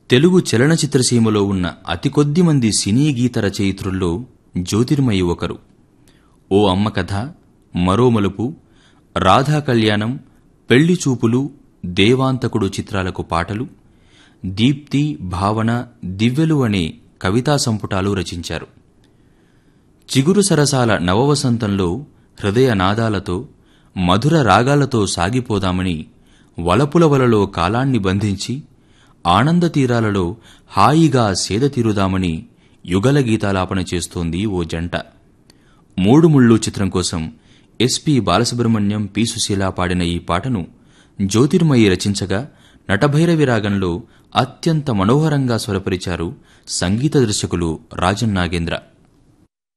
తెలుగు చలనచిత్ర సీమలో ఉన్న అతి కొద్ది మంది సినీ గీత రచయిత్రుల్లో జ్యోతిర్మయి ఒకరు ఓ అమ్మ కథ మరో మలుపు రాధా కళ్యాణం పెళ్లి చూపులు దేవాంతకుడు చిత్రాలకు పాటలు దీప్తి భావన దివ్యలు అనే కవితా సంపుటాలు రచించారు చిగురు సరసాల నవవసంతంలో హృదయ నాదాలతో మధుర రాగాలతో సాగిపోదామని వలపుల వలలో కాలాన్ని బంధించి ఆనంద తీరాలలో హాయిగా సేద తీరుదామని యుగల గీతాలాపన చేస్తోంది ఓ జంట మూడు ముళ్ళు చిత్రం కోసం ఎస్పి బాలసుబ్రహ్మణ్యం పి సుశీల పాడిన ఈ పాటను జ్యోతిర్మయి రచించగా నటభైరవి రాగంలో అత్యంత మనోహరంగా స్వరపరిచారు సంగీత దర్శకులు రాజన్ నాగేంద్ర